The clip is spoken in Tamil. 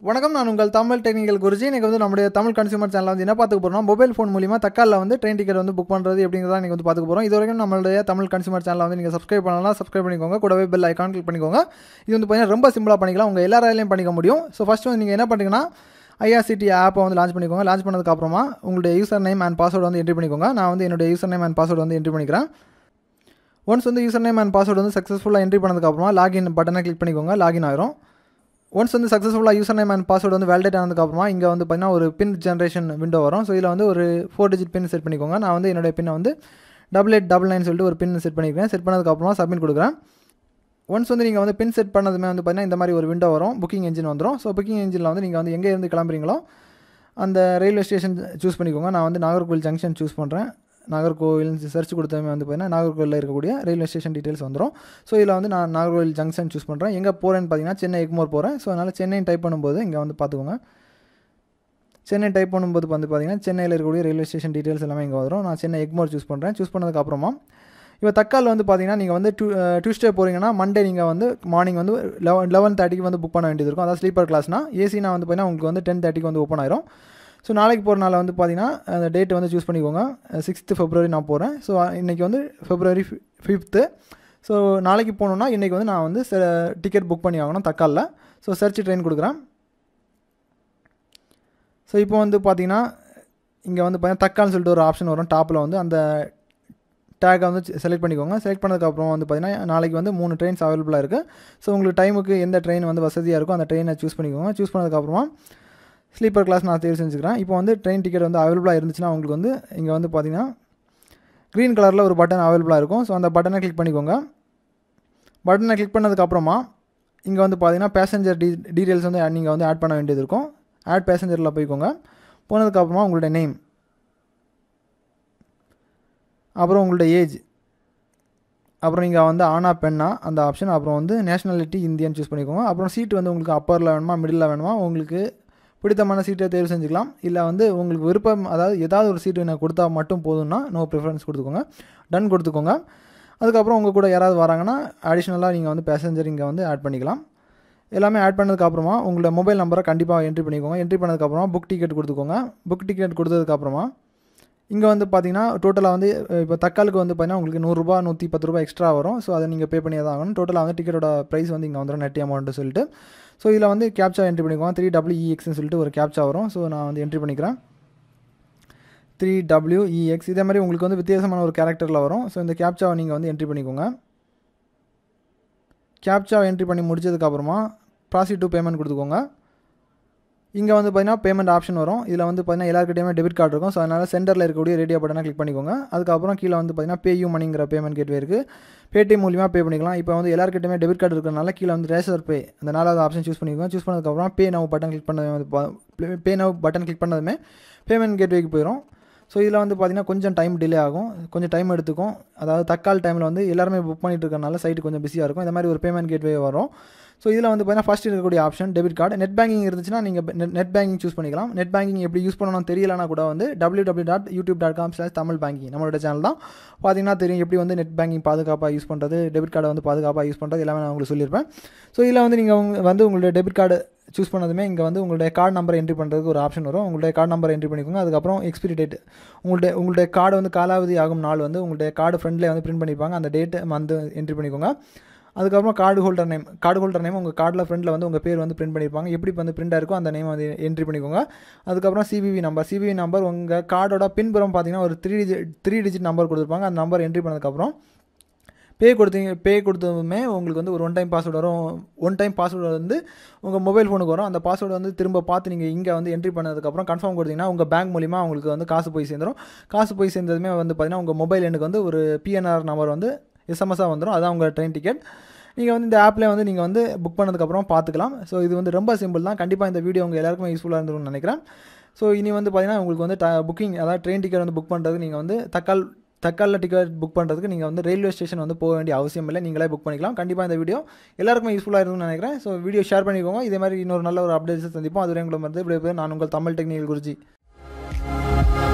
வணக்கம் நான் உங்கள் தமிழ் டெக்னிக்கல் குருஜி இன்றைக்கி வந்து நம்முடைய தமிழ் கன்சியூமர் சேனலில் வந்து என்ன பார்த்துக்க போகிறோம் மொபைல் ஃபோன் மூலிமா தக்காலில் வந்து ட்ரெயின் டிக்கெட் வந்து புக் பண்ணுறது எப்படிங்கிறத நீங்கள் வந்து பார்த்துக்க போகிறோம் இது வரைக்கும் நம்மளுடைய தமிழ் கன்சியூமர் சேனலை வந்து நீங்கள் சப்ஸ்கிரைப் பண்ணலாம் சப்ஸ்கிரைப் பண்ணிக்கோங்க கூடவே பெல் ஐக்கான் கிளிக் பண்ணிக்கோங்க இது வந்து பார்த்தீங்கன்னா ரொம்ப சிம்பிளாக பண்ணிக்கலாம் உங்கள் எல்லாராலையும் பண்ணிக்க முடியும் ஸோ ஃபஸ்ட்டு வந்து நீங்கள் என்ன பண்ணுறீங்கன்னா ஐஆர்சிடி ஆப்பை வந்து லான்ச் பண்ணிக்கோங்க லான்ச் பண்ணதுக்கப்புறமா உங்களுடைய யூசர் நேம் அண்ட் பாஸ்வேர்டு வந்து என்ட்ரி பண்ணிக்கோங்க நான் வந்து என்னுடைய யூசர் நேம் அண்ட் பாஸ்வேர்டு வந்து என்ட்ரி பண்ணிக்கிறேன் ஒன்ஸ் வந்து யூசர் நேம் அண்ட் பாஸ்வேர்டு வந்து சக்ஸஸ்ஃபுல்லாக என்ட்ரி பண்ணதுக்கப்புறமா லாகின் பட்டனை கிளிக் பண்ணிக்கோங்க லாகின் ஆயிரும் ஒன்ஸ் வந்து சக்ஸஸ்ஃபுல்லாக யூசர் நேம் அண்ட் பாஸ்வேர்டு வந்து வேலிடேட் ஆனதுக்கப்புறமா இங்கே வந்து பார்த்தீங்கன்னா ஒரு பின் ஜென்ரேஷன் விண்டோ வரும் ஸோ இதில் வந்து ஒரு ஃபோர் டிஜிட் பின் செட் பண்ணிக்கோங்க நான் வந்து என்னுடைய பின்னை வந்து டபுள் எயிட் டபுள் நைன் சொல்லிட்டு ஒரு பின் செட் பண்ணிக்கிறேன் செட் பண்ணதுக்கப்புறமா சப்மிட் கொடுக்குறேன் ஒன்ஸ் வந்து நீங்கள் வந்து பின் செட் பண்ணதுமே வந்து பார்த்தீங்கன்னா இந்த மாதிரி ஒரு விண்டோ வரும் புக்கிங் என்ஜின் வந்துடும் ஸோ புக்கிங் என்ஜினில் வந்து நீங்கள் வந்து எங்கே இருந்து கிளம்புறீங்களோ அந்த ரயில்வே ஸ்டேஷன் சூஸ் பண்ணிக்கோங்க நான் வந்து நாகர்கோவில் ஜங்ஷன் சூஸ் பண்ணுறேன் நாகர்கோவில் சர்ச் கொடுத்தமே வந்து பார்த்தீங்கன்னா நாகர்கோவிலில் இருக்கக்கூடிய ரயில்வே ஸ்டேஷன் டீட்டெயில்ஸ் வந்துடும் ஸோ இதில் வந்து நான் நாகர்கோவில் ஜங்ஷன் சூஸ் பண்ணுறேன் எங்கே போகிறேன்னு பார்த்தீங்கன்னா சென்னை எக்மோர் போகிறேன் ஸோ அதனால் சென்னை டைப் பண்ணும்போது இங்கே வந்து பார்த்துக்கோங்க சென்னை டைப் பண்ணும்போது வந்து பார்த்தீங்கன்னா சென்னையில் இருக்கக்கூடிய ரயில்வே ஸ்டேஷன் டீட்டெயில்ஸ் எல்லாமே இங்கே வரும் நான் சென்னை எக்மோர் சூஸ் பண்ணுறேன் சூஸ் பண்ணதுக்கப்புறமா இப்போ தக்கால் வந்து பார்த்தீங்கன்னா நீங்கள் வந்து டூ டியூஸ்டே போகிறீங்கன்னா மண்டே நீங்கள் வந்து மார்னிங் வந்து லெவன் லெவன் தேர்ட்டிக்கு வந்து புக் பண்ண வேண்டியது இருக்கும் அதாவது ஸ்லீப்பர் கிளாஸ்னா ஏசினா வந்து பார்த்தீங்கன்னா உங்களுக்கு வந்து டென் தேர்ட்டிக்கு வந்து ஓப்பன் ஆயிரும் ஸோ நாளைக்கு போகிறனால வந்து பார்த்தீங்கன்னா அந்த டேட் வந்து சூஸ் பண்ணிக்கோங்க சிக்ஸ்த்து ஃபெப்ரவரி நான் போகிறேன் ஸோ இன்றைக்கி வந்து ஃபெப்ரவரி ஃபிஃப்த்து ஸோ நாளைக்கு போகணுன்னா இன்றைக்கி வந்து நான் வந்து டிக்கெட் புக் பண்ணி ஆகணும் தக்காலில் ஸோ சர்ச் ட்ரெயின் கொடுக்குறேன் ஸோ இப்போ வந்து பார்த்தீங்கன்னா இங்கே வந்து பார்த்தீங்கன்னா தக்கால்னு சொல்லிட்டு ஒரு ஆப்ஷன் வரும் டாப்பில் வந்து அந்த டேக்கை வந்து செலக்ட் பண்ணிக்கோங்க செலக்ட் பண்ணதுக்கப்புறம் வந்து பார்த்தீங்கன்னா நாளைக்கு வந்து மூணு ட்ரெயின்ஸ் அவைலபிளாக இருக்குது ஸோ உங்களுக்கு டைமுக்கு எந்த ட்ரெயின் வந்து வசதியாக இருக்கோ அந்த ட்ரெயினை சூஸ் பண்ணிக்கோங்க சூஸ் பண்ணதுக்கப்புறமா ஸ்லீப்பர் கிளாஸ் நான் தேர்வு செஞ்சுக்கிறேன் இப்போ வந்து ட்ரெயின் டிக்கெட் வந்து அவைலபிளாக இருந்துச்சுன்னா உங்களுக்கு வந்து இங்கே வந்து பார்த்தீங்கன்னா க்ரீன் கலரில் ஒரு பட்டன் அவைலபிளாக இருக்கும் ஸோ அந்த பட்டனை கிளிக் பண்ணிக்கோங்க பட்டனை கிளிக் பண்ணதுக்கப்புறமா இங்கே வந்து பார்த்தீங்கன்னா பேசஞ்சர் டீ டீட்டெயில்ஸ் வந்து நீங்கள் வந்து ஆட் பண்ண வேண்டியது இருக்கும் ஆட் பேசஞ்சரில் போய்க்கோங்க போனதுக்கப்புறமா உங்களுடைய நேம் அப்புறம் உங்களுடைய ஏஜ் அப்புறம் நீங்கள் வந்து ஆனா பெண்ணா அந்த ஆப்ஷன் அப்புறம் வந்து நேஷனாலிட்டி இந்தியன் சூஸ் பண்ணிக்கோங்க அப்புறம் சீட் வந்து உங்களுக்கு அப்பரில் வேணுமா மிடில் வேணுமா உங்களுக்கு பிடித்தமான சீட்டை தேர்வு செஞ்சுக்கலாம் இல்லை வந்து உங்களுக்கு விருப்பம் அதாவது ஏதாவது ஒரு சீட்டு எனக்கு கொடுத்தா மட்டும் போதும்னா நோ ப்ரிஃபரன்ஸ் கொடுத்துக்கோங்க டன் கொடுத்துக்கோங்க அதுக்கப்புறம் உங்கள் கூட யாராவது வராங்கன்னா அடிஷ்னலாக நீங்கள் வந்து பேசஞ்சர் இங்கே வந்து ஆட் பண்ணிக்கலாம் எல்லாமே ஆட் பண்ணதுக்கப்புறமா உங்களோட மொபைல் நம்பரை கண்டிப்பாக என்ட்ரி பண்ணிக்கோங்க என்ட்ரி பண்ணதுக்கப்புறமா புக் டிக்கெட் கொடுத்துக்கோங்க புக் டிக்கெட் கொடுத்ததுக்கப்புறமா இங்கே வந்து பார்த்தீங்கன்னா டோட்டலாக வந்து இப்போ தக்காலுக்கு வந்து பார்த்தீங்கன்னா உங்களுக்கு நூறுரூபா நூற்றி பத்து ரூபா எக்ஸ்ட்ரா வரும் ஸோ அதை நீங்கள் பே பண்ணி தான் ஆகணும் டோட்டலாக வந்து டிக்கெட்டோட ப்ரைஸ் வந்து இங்கே வந்துடும் நெட் அமௌண்ட்டு சொல்லிட்டு ஸோ இதில் வந்து கேப்சா என்ட்ரி பண்ணிக்குவோம் த்ரீ டபிள்யூஇஎக்ஸ்னு சொல்லிட்டு ஒரு கேப்சா வரும் ஸோ நான் வந்து என்ட்ரி பண்ணிக்கிறேன் த்ரீ டபிள்யூஇஎக்ஸ் இதே மாதிரி உங்களுக்கு வந்து வித்தியாசமான ஒரு கேரக்டரில் வரும் ஸோ இந்த கேப்சாவை நீங்கள் வந்து என்ட்ரி பண்ணிக்கோங்க கேப்சாவை என்ட்ரி பண்ணி முடிச்சதுக்கப்புறமா ப்ராசி டூ பேமெண்ட் கொடுத்துக்கோங்க இங்கே வந்து பார்த்தீங்கன்னா பேமெண்ட் ஆப்ஷன் வரும் இதில் வந்து பார்த்தீங்கன்னா எல்லாருக்கிட்டையுமே டெபிட் கார்டு இருக்கும் ஸோ அதனால் சென்டரில் இருக்கக்கூடிய ரேடியோ பட்டனை கிளிக் பண்ணிக்கோங்க அதுக்கப்புறம் கீழே வந்து பார்த்தீங்கன்னா பேயூ மணிங்கிற பேமெண்ட் கேட்வே இருக்குது பேடிஎம் மூலியமாக பே பண்ணிக்கலாம் இப்போ வந்து எல்லாருக்கிட்டையுமே டெபிட் கார்டு இருக்கிறனால கீழே வந்து ரேசர் பே அந்த நாலாவது ஆப்ஷன் சூஸ் பண்ணிக்கோங்க சூஸ் பண்ணதுக்கப்புறம் பே நவ் பட்டன் கிளிக் பண்ணது பே நவ் பட்டன் கிளிக் பண்ணதுமே பேமெண்ட் கேட்வேக்கு போயிடும் ஸோ இதில் வந்து பார்த்திங்கன்னா கொஞ்சம் டைம் டிலே ஆகும் கொஞ்சம் டைம் எடுத்துக்கும் அதாவது தக்கால் டைமில் வந்து எல்லாருமே புக் பண்ணிட்டு இருக்கனால சைட்டு கொஞ்சம் பிஸியாக இருக்கும் இந்த மாதிரி ஒரு பேமெண்ட் கேட்வே வரும் ஸோ இதில் வந்து பார்த்தீங்கன்னா ஃபஸ்ட் இருக்கக்கூடிய option debit card net banking இருந்துச்சுன்னா நீங்கள் நெட் பேங்கிங் சூஸ் பண்ணிக்கலாம் நெட் பேங்கிங் எப்படி யூஸ் பண்ணணும் தெரியலனா கூட வந்து W W dot YouTube dot com slash Tamil banking நம்மளோட சேனல் தான் பார்த்தீங்கன்னா தெரியும் எப்படி வந்து நெட் பேங்கிங் பாதுகாப்பாக யூஸ் பண்ணுறது டெபிட் கார்டை வந்து பாதுகாப்பாக யூஸ் பண்ணுறது எல்லாமே நான் உங்களுக்கு சொல்லியிருப்பேன் ஸோ இதில் வந்து நீங்கள் வந்து உங்களுடைய டெபிட் கார்டு சூஸ் பண்ணதுமே இங்கே வந்து உங்களுடைய கார்டு நம்பர் என்ட்ரி பண்ணுறதுக்கு ஒரு ஆப்ஷன் வரும் உங்களுடைய கார்டு நம்பர் என்ட்ரி பண்ணிக்கோங்க அதுக்கப்புறம் எக்ஸ்பிரி டேட் உங்களுடைய உங்களுடைய கார்டு வந்து காலாவதி ஆகும் நாள் வந்து உங்களுடைய கார்டு ஃப்ரெண்டில் வந்து பிரிண்ட் பண்ணிப்பாங்க அந்த டேட்டு வந்து என்ட்ரி பண்ணிக்கோங்க அதுக்கப்புறம் card holder name card holder name உங்கள் கார்டில் ஃப்ரெண்டில் வந்து உங்கள் பேர் வந்து பிரிண்ட் பண்ணியிருப்பாங்க எப்படி வந்து பிரிண்ட் இருக்கோ அந்த நேம் வந்து என்ட்ரி பண்ணிக்கோங்க அதுக்கப்புறம் சிபிவி நம்பர் சிபிவி நம்பர் உங்கள் கார்டோட பின்புறம் பார்த்தீங்கன்னா ஒரு three digit three digit number கொடுத்துருப்பாங்க அந்த நம்பர் என்ட்ரி பண்ணதுக்கப்புறம் பே கொடுத்தீங்க பே கொடுத்ததுமே உங்களுக்கு வந்து ஒரு ஒன் டைம் பாஸ்வேர்டு வரும் ஒன் டைம் பாஸ்வேர்டு வந்து உங்கள் மொபைல் ஃபோனுக்கு வரும் அந்த பாஸ்வேர்டு வந்து திரும்ப பார்த்து நீங்கள் இங்கே வந்து என்ட்ரி பண்ணதுக்கப்புறம் கன்ஃபார்ம் கொடுத்தீங்கன்னா உங்கள் பேங்க் மூலிமா உங்களுக்கு வந்து காசு போய் சேர்ந்துடும் காசு போய் சேர்ந்ததுமே வந்து பார்த்தீங்கன்னா உங்கள் மொபைல் எண்ணுக்கு வந்து ஒரு பிஎன்ஆர் நம்பர் வந்து எஸ்எம்எஸ்ஸாக வந்துடும் அதான் உங்கள் ட்ரெயின் டிக்கெட் நீங்கள் வந்து இந்த ஆப்பில் வந்து நீங்கள் வந்து புக் பண்ணதுக்கப்புறம் பார்த்துக்கலாம் ஸோ இது வந்து ரொம்ப சிம்பிள் தான் கண்டிப்பாக இந்த வீடியோ உங்கள் எல்லாருக்குமே யூஸ்ஃபுல்லாக இருந்துரும்னு நினைக்கிறேன் ஸோ இனி வந்து பார்த்தீங்கன்னா உங்களுக்கு வந்து ட புக்கிங் அதாவது ட்ரெயின் டிக்கெட் வந்து புக் பண்ணுறதுக்கு நீங்கள் வந்து தக்கால் தக்காலில் டிக்கெட் புக் பண்ணுறதுக்கு நீங்கள் வந்து ரயில்வே ஸ்டேஷன் வந்து போக வேண்டிய அவசியம் இல்லை நீங்களே புக் பண்ணிக்கலாம் கண்டிப்பாக இந்த வீடியோ எல்லாருக்குமே யூஸ்ஃபுல்லாக இருக்கும்னு நினைக்கிறேன் ஸோ வீடியோ ஷேர் பண்ணிக்கோங்க இதே மாதிரி இன்னொரு நல்ல ஒரு அப்டேட்ஸ் சந்திப்போம் அதுவரை உங்களை மருந்து இப்படி நான் உங்கள் தமிழ் டெக்னிக்கல் குருஜி